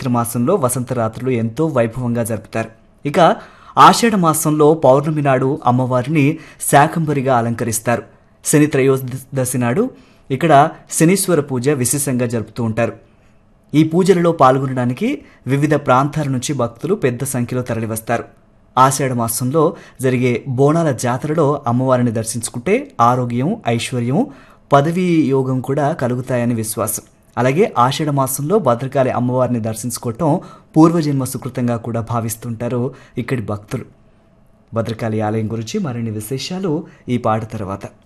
చైత్ర మాసంలో వసంత రాత్రులు ఎంతో వైభవంగా జరుపుతారు ఇక ఆషాఢ మాసంలో పౌర్ణమి నాడు అమ్మవారిని శాకంబరిగా అలంకరిస్తారు శని త్రయోదశి నాడు ఇక్కడ శనీశ్వర పూజ విశేషంగా జరుపుతూ ఉంటారు ఈ పూజలలో పాల్గొనడానికి వివిధ ప్రాంతాల నుంచి భక్తులు పెద్ద సంఖ్యలో తరలివస్తారు ఆషాఢ మాసంలో జరిగే బోనాల జాతరలో అమ్మవారిని దర్శించుకుంటే ఆరోగ్యం ఐశ్వర్యం పదవీ యోగం కూడా కలుగుతాయని విశ్వాసం అలాగే ఆషాఢ మాసంలో భద్రకాళి అమ్మవారిని దర్శించుకోవటం పూర్వజన్మ సుకృతంగా కూడా భావిస్తుంటారు ఇక్కడి భక్తులు భద్రకాళి ఆలయం గురించి మరిన్ని విశేషాలు ఈ పాట తర్వాత